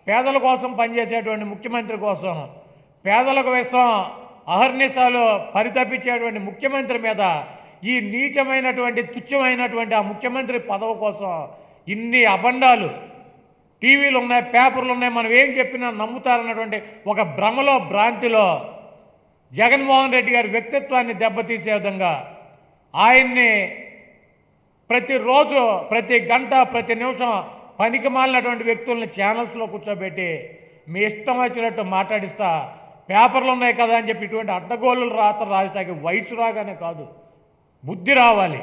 పేదల కోసం పనిచేసేటువంటి ముఖ్యమంత్రి కోసం పేదల కోసం అహర్నిశాలు పరితపించేటువంటి ముఖ్యమంత్రి మీద ఈ నీచమైనటువంటి తుచ్చమైనటువంటి ఆ ముఖ్యమంత్రి పదవి కోసం ఇన్ని అబండాలు టీవీలు ఉన్నాయి పేపర్లు ఉన్నాయి మనం ఏం చెప్పినా నమ్ముతారన్నటువంటి ఒక భ్రమలో భ్రాంతిలో జగన్మోహన్ రెడ్డి గారి వ్యక్తిత్వాన్ని దెబ్బతీసే విధంగా ఆయన్ని ప్రతిరోజు ప్రతి గంట ప్రతి నిమిషం పనికి మాలినటువంటి వ్యక్తుల్ని ఛానల్స్లో కూర్చోబెట్టి మీ ఇష్టం వచ్చినట్టు మాట్లాడిస్తా పేపర్లు ఉన్నాయి కదా అని చెప్పి ఇటువంటి అడ్డగోళ్ళు రాత రాజధాకి వయసు రాగానే కాదు బుద్ధి రావాలి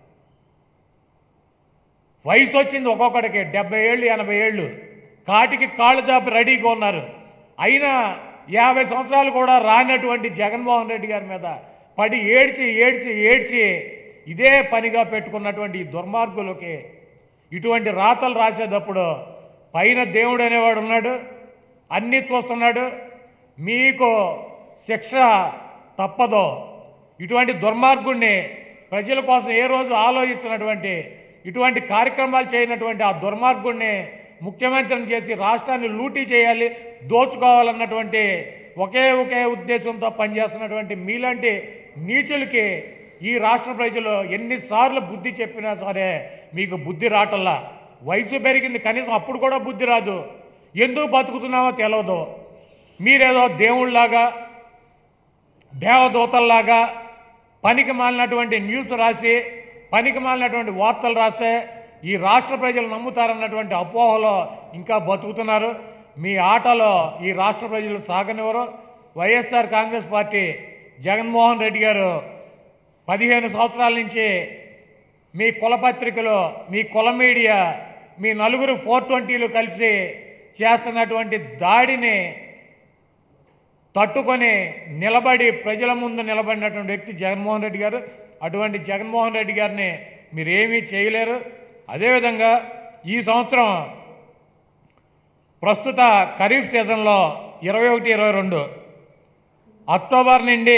వయసు వచ్చింది ఒక్కొక్కడికి డెబ్బై ఏళ్ళు ఎనభై ఏళ్ళు కాటికి కాళ్ళు చాపి రెడీగా ఉన్నారు అయినా యాభై సంవత్సరాలు కూడా రానటువంటి జగన్మోహన్ రెడ్డి గారి మీద పడి ఏడ్చి ఏడ్చి ఏడ్చి ఇదే పనిగా పెట్టుకున్నటువంటి ఈ దుర్మార్గులకి ఇటువంటి రాతలు రాసేటప్పుడు పైన దేవుడు అనేవాడు ఉన్నాడు అన్నీ చూస్తున్నాడు మీకు శిక్ష తప్పదో ఇటువంటి దుర్మార్గుణ్ణి ప్రజల కోసం ఏ రోజు ఆలోచించినటువంటి ఇటువంటి కార్యక్రమాలు చేయనటువంటి ఆ దుర్మార్గుణ్ణి ముఖ్యమంత్రిని చేసి రాష్ట్రాన్ని లూటీ చేయాలి దోచుకోవాలన్నటువంటి ఒకే ఒకే ఉద్దేశంతో పనిచేస్తున్నటువంటి మీలాంటి నీచులకి ఈ రాష్ట్ర ప్రజలు ఎన్నిసార్లు బుద్ధి చెప్పినా సరే మీకు బుద్ధి రాటల్లా వయసు పెరిగింది కనీసం అప్పుడు కూడా బుద్ధి రాదు ఎందుకు బతుకుతున్నామో తెలియదు మీరేదో దేవుళ్ళలాగా దేవదూతల్లాగా పనికి మాలినటువంటి న్యూస్ రాసి పనికి మాలినటువంటి వార్తలు రాస్తే ఈ రాష్ట్ర ప్రజలు నమ్ముతారన్నటువంటి అపోహలో ఇంకా బతుకుతున్నారు మీ ఆటలో ఈ రాష్ట్ర ప్రజలు సాగనివ్వరు వైఎస్ఆర్ కాంగ్రెస్ పార్టీ జగన్మోహన్ రెడ్డి గారు పదిహేను సంవత్సరాల నుంచి మీ కుల పత్రికలు మీ కుల మీడియా మీ నలుగురు ఫోర్ ట్వంటీలు కలిసి చేస్తున్నటువంటి దాడిని తట్టుకొని నిలబడి ప్రజల ముందు నిలబడినటువంటి వ్యక్తి జగన్మోహన్ రెడ్డి గారు అటువంటి జగన్మోహన్ రెడ్డి గారిని మీరేమీ చేయలేరు అదేవిధంగా ఈ సంవత్సరం ప్రస్తుత ఖరీఫ్ సీజన్లో ఇరవై ఒకటి ఇరవై రెండు అక్టోబర్ నుండి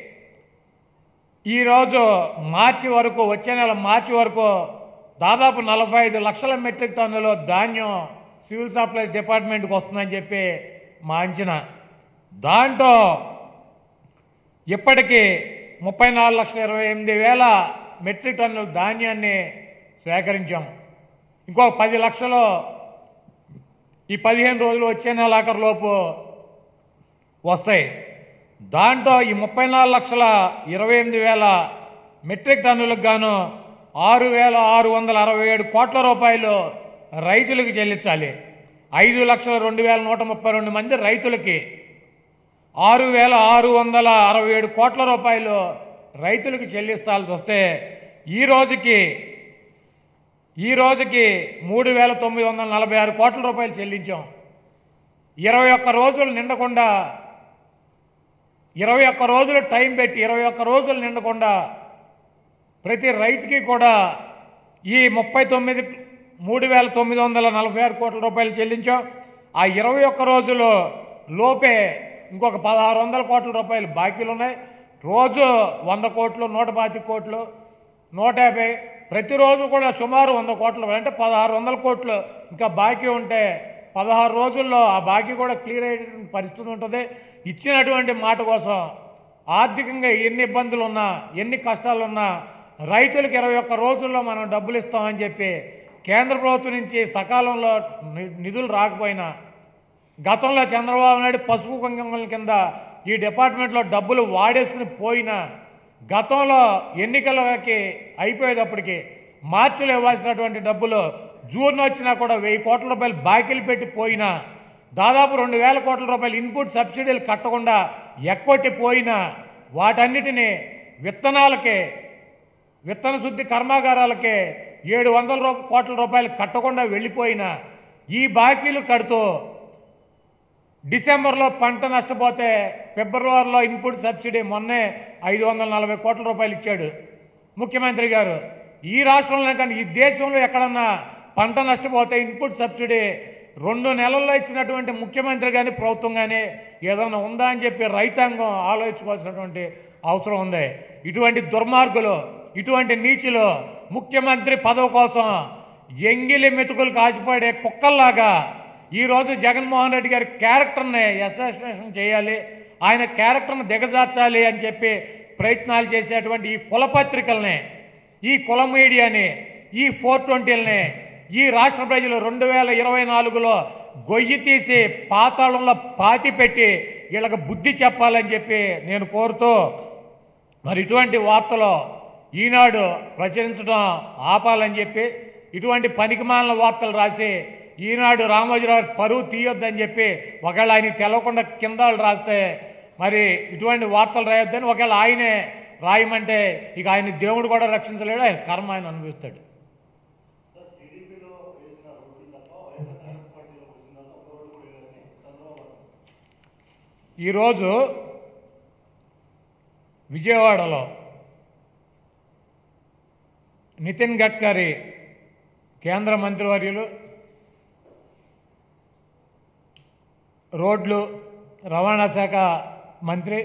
ఈరోజు మార్చి వరకు వచ్చే నెల మార్చి వరకు దాదాపు నలభై ఐదు లక్షల మెట్రిక్ టన్నులు ధాన్యం సివిల్ సప్లైస్ డిపార్ట్మెంట్కి వస్తుందని చెప్పి మా అంచనా దాంట్లో ఇప్పటికీ ముప్పై నాలుగు లక్షల ఇరవై ఎనిమిది వేల మెట్రిక్ టన్నుల ధాన్యాన్ని సేకరించాం ఇంకో పది లక్షలు ఈ పదిహేను రోజులు వచ్చే నెలాఖరులోపు వస్తాయి దాంట్లో ఈ ముప్పై నాలుగు లక్షల ఇరవై ఎనిమిది వేల మెట్రిక్ టన్నులకు గాను ఆరు వేల ఆరు వందల అరవై ఏడు కోట్ల రూపాయలు రైతులకు చెల్లించాలి ఐదు లక్షల రెండు వేల నూట ముప్పై రెండు మంది రైతులకి ఆరు వేల ఆరు వందల అరవై ఏడు కోట్ల రూపాయలు రైతులకు చెల్లిస్తాల్సి వస్తే ఈ రోజుకి ఈ రోజుకి మూడు వేల తొమ్మిది వందల నలభై ఆరు కోట్ల రూపాయలు చెల్లించాం ఇరవై ఒక్క రోజులు నిండకుండా ఇరవై ఒక్క రోజులు టైం పెట్టి ఇరవై ఒక్క రోజులు నిండకుండా ప్రతి రైతుకి కూడా ఈ ముప్పై తొమ్మిది మూడు వేల తొమ్మిది వందల నలభై ఆరు కోట్ల రూపాయలు చెల్లించాం ఆ ఇరవై ఒక్క రోజులు లోపే ఇంకొక పదహారు వందల కోట్ల రూపాయలు బాకీలు ఉన్నాయి రోజు వంద కోట్లు నూట పాతి కోట్లు నూట యాభై ప్రతిరోజు కూడా సుమారు వంద కోట్లు అంటే పదహారు వందల కోట్లు ఇంకా బాకీ ఉంటే పదహారు రోజుల్లో ఆ బాకీ కూడా క్లియర్ అయ్యేటువంటి పరిస్థితి ఉంటుంది ఇచ్చినటువంటి మాట కోసం ఆర్థికంగా ఎన్ని ఇబ్బందులు ఉన్నా ఎన్ని కష్టాలు ఉన్నా రైతులకు ఇరవై ఒక్క రోజుల్లో మనం డబ్బులు ఇస్తామని చెప్పి కేంద్ర ప్రభుత్వం నుంచి సకాలంలో ని- నిధులు రాకపోయినా గతంలో చంద్రబాబు నాయుడు పసుపు కుంకుమల కింద ఈ డిపార్ట్మెంట్లో డబ్బులు వాడేసుకుని పోయినా గతంలో ఎన్నికలకి అయిపోయేటప్పటికి మార్చిలో ఇవ్వాల్సినటువంటి డబ్బులు జూన్ వచ్చినా కూడా వెయ్యి కోట్ల రూపాయలు బాకీలు పెట్టి పోయినా దాదాపు రెండు వేల కోట్ల రూపాయలు ఇన్పుట్ సబ్సిడీలు కట్టకుండా ఎక్కొట్టి పోయినా వాటన్నిటిని విత్తనాలకే విత్తన శుద్ధి కర్మాగారాలకే ఏడు వందల రూ కోట్ల రూపాయలు కట్టకుండా వెళ్ళిపోయిన ఈ బాకీలు కడుతూ డిసెంబర్లో పంట నష్టపోతే ఫిబ్రవరిలో ఇన్పుట్ సబ్సిడీ మొన్నే ఐదు వందల నలభై కోట్ల రూపాయలు ఇచ్చాడు ముఖ్యమంత్రి గారు ఈ రాష్ట్రంలో కానీ ఈ దేశంలో ఎక్కడన్నా పంట నష్టపోతే ఇన్పుట్ సబ్సిడీ రెండు నెలల్లో ఇచ్చినటువంటి ముఖ్యమంత్రి కానీ ప్రభుత్వం కానీ ఏదైనా ఉందా అని చెప్పి రైతాంగం ఆలోచించుకోవాల్సినటువంటి అవసరం ఉంది ఇటువంటి దుర్మార్గులు ఇటువంటి నీచులు ముఖ్యమంత్రి పదవి కోసం ఎంగిలి మెతుకులకు ఆశపడే కుక్కల్లాగా ఈరోజు జగన్మోహన్ రెడ్డి గారి క్యారెక్టర్ని అసోసియేషన్ చేయాలి ఆయన క్యారెక్టర్ను దిగజార్చాలి అని చెప్పి ప్రయత్నాలు చేసేటువంటి ఈ కులపత్రికల్ని ఈ కుల మీడియాని ఈ ఫోర్ ట్వంటీలని ఈ రాష్ట్ర ప్రజలు రెండు వేల ఇరవై నాలుగులో గొయ్యి తీసి పాతాళంలో పాతి పెట్టి వీళ్ళకి బుద్ధి చెప్పాలని చెప్పి నేను కోరుతూ మరి ఇటువంటి వార్తలు ఈనాడు ప్రచురించడం ఆపాలని చెప్పి ఇటువంటి పనికిమాలిన వార్తలు రాసి ఈనాడు రామోజీరావు పరువు తీయొద్దని చెప్పి ఒకవేళ ఆయన తెలవకుండా కింద వాళ్ళు రాస్తే మరి ఇటువంటి వార్తలు రాయొద్దని ఒకవేళ ఆయనే రాయమంటే ఇక ఆయన దేవుడు కూడా రక్షించలేడు ఆయన కర్మ ఆయన అనుభవిస్తాడు ఈరోజు విజయవాడలో నితిన్ గడ్కరీ కేంద్ర మంత్రివర్యులు రోడ్లు రవాణా శాఖ మంత్రి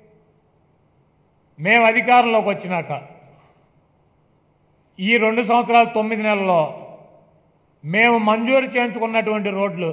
మేము అధికారంలోకి వచ్చినాక ఈ రెండు సంవత్సరాల తొమ్మిది నెలల్లో మేము మంజూరు చేయించుకున్నటువంటి రోడ్లు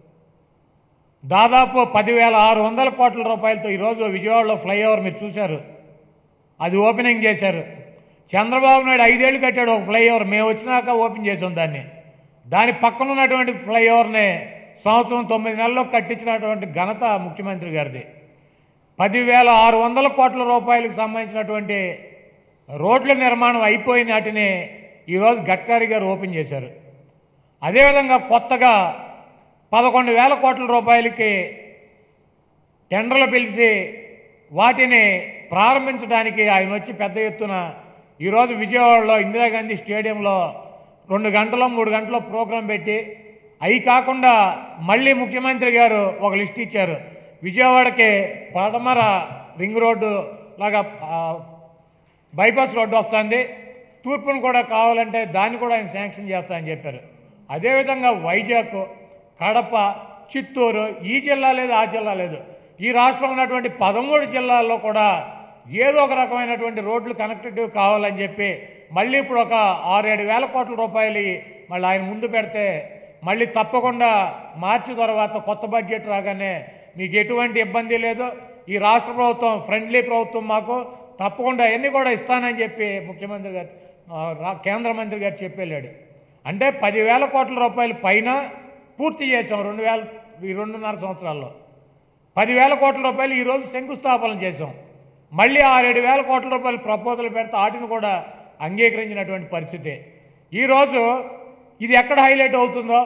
దాదాపు పదివేల ఆరు వందల కోట్ల రూపాయలతో ఈరోజు విజయవాడలో ఫ్లైఓవర్ మీరు చూశారు అది ఓపెనింగ్ చేశారు చంద్రబాబు నాయుడు ఐదేళ్ళు కట్టాడు ఒక ఫ్లైఓవర్ మేము వచ్చినాక ఓపెన్ చేసాం దాన్ని దాని పక్కన ఉన్నటువంటి ఫ్లైఓవర్ని సంవత్సరం తొమ్మిది నెలల్లో కట్టించినటువంటి ఘనత ముఖ్యమంత్రి గారిది పదివేల ఆరు వందల కోట్ల రూపాయలకు సంబంధించినటువంటి రోడ్ల నిర్మాణం అయిపోయిన వాటిని ఈరోజు గడ్కరీ గారు ఓపెన్ చేశారు అదేవిధంగా కొత్తగా పదకొండు వేల కోట్ల రూపాయలకి టెండర్లు పిలిచి వాటిని ప్రారంభించడానికి ఆయన వచ్చి పెద్ద ఎత్తున ఈరోజు విజయవాడలో ఇందిరాగాంధీ స్టేడియంలో రెండు గంటలో మూడు గంటలో ప్రోగ్రాం పెట్టి అవి కాకుండా మళ్ళీ ముఖ్యమంత్రి గారు ఒక లిస్ట్ ఇచ్చారు విజయవాడకి పడమర రింగ్ రోడ్డు లాగా ఆ, బైపాస్ రోడ్డు వస్తుంది తూర్పును కూడా కావాలంటే దాన్ని కూడా ఆయన శాంక్షన్ చేస్తానని చెప్పారు అదేవిధంగా వైజాగ్ కడప చిత్తూరు ఈ జిల్లా లేదు ఆ జిల్లా లేదు ఈ రాష్ట్రంలో ఉన్నటువంటి పదమూడు జిల్లాల్లో కూడా ఏదో ఒక రకమైనటువంటి రోడ్లు కనెక్టివ్ కావాలని చెప్పి మళ్ళీ ఇప్పుడు ఒక ఆరు ఏడు వేల కోట్ల రూపాయలు మళ్ళీ ఆయన ముందు పెడితే మళ్ళీ తప్పకుండా మార్చి తర్వాత కొత్త బడ్జెట్ రాగానే మీకు ఎటువంటి ఇబ్బంది లేదు ఈ రాష్ట్ర ప్రభుత్వం ఫ్రెండ్లీ ప్రభుత్వం మాకు తప్పకుండా అన్నీ కూడా ఇస్తానని చెప్పి ముఖ్యమంత్రి గారు ఆ, రా- కేంద్ర మంత్రి గారు చెప్పేళ్ళాడు అంటే పదివేల కోట్ల రూపాయల పైన పూర్తి చేసాం రెండు వేల ఈ రెండున్నర సంవత్సరాల్లో పదివేల కోట్ల రూపాయలు ఈరోజు శంకుస్థాపన చేసాం మళ్ళీ ఆరేడు వేల కోట్ల రూపాయలు ప్రపోజల్ పెడితే వాటిని కూడా అంగీకరించినటువంటి పరిస్థితి ఈరోజు ఇది ఎక్కడ హైలైట్ అవుతుందో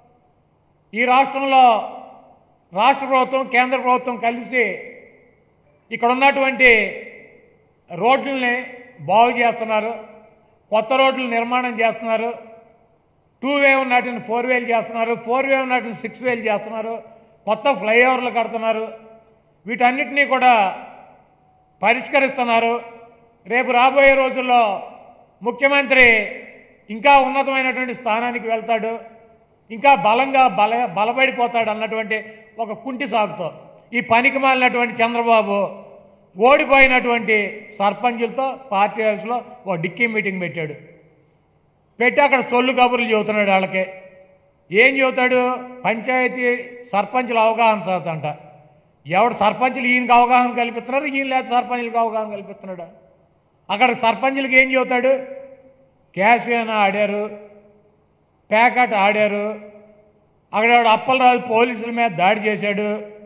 ఈ రాష్ట్రంలో రాష్ట్ర ప్రభుత్వం కేంద్ర ప్రభుత్వం కలిసి ఇక్కడ ఉన్నటువంటి రోడ్లని బాగు చేస్తున్నారు కొత్త రోడ్లు నిర్మాణం చేస్తున్నారు టూ వే ఉన్నటిని ఫోర్ వేలు చేస్తున్నారు ఫోర్ వే ఉన్నటిని సిక్స్ వేలు చేస్తున్నారు కొత్త ఫ్లైఓవర్లు కడుతున్నారు వీటన్నిటినీ కూడా పరిష్కరిస్తున్నారు రేపు రాబోయే రోజుల్లో ముఖ్యమంత్రి ఇంకా ఉన్నతమైనటువంటి స్థానానికి వెళ్తాడు ఇంకా బలంగా బల బలపడిపోతాడు అన్నటువంటి ఒక కుంటి సాగుతో ఈ పనికి మాలినటువంటి చంద్రబాబు ఓడిపోయినటువంటి సర్పంచులతో పార్టీ హౌస్లో ఓ డిక్కీ మీటింగ్ పెట్టాడు పెట్టి అక్కడ సొల్లు కబుర్లు చెబుతున్నాడు వాళ్ళకి ఏం చెబుతాడు పంచాయతీ సర్పంచుల అవగాహన శాతం అంట ఎవడు సర్పంచులు ఈయనకి అవగాహన కల్పిస్తున్నారు ఈయన లేదా సర్పంచులకు అవగాహన కల్పిస్తున్నాడు అక్కడ సర్పంచులకి ఏం చెబుతాడు క్యాషియన్ ఆడారు ప్యాకెట్ ఆడారు అక్కడ అప్పలరాజు పోలీసుల మీద దాడి చేశాడు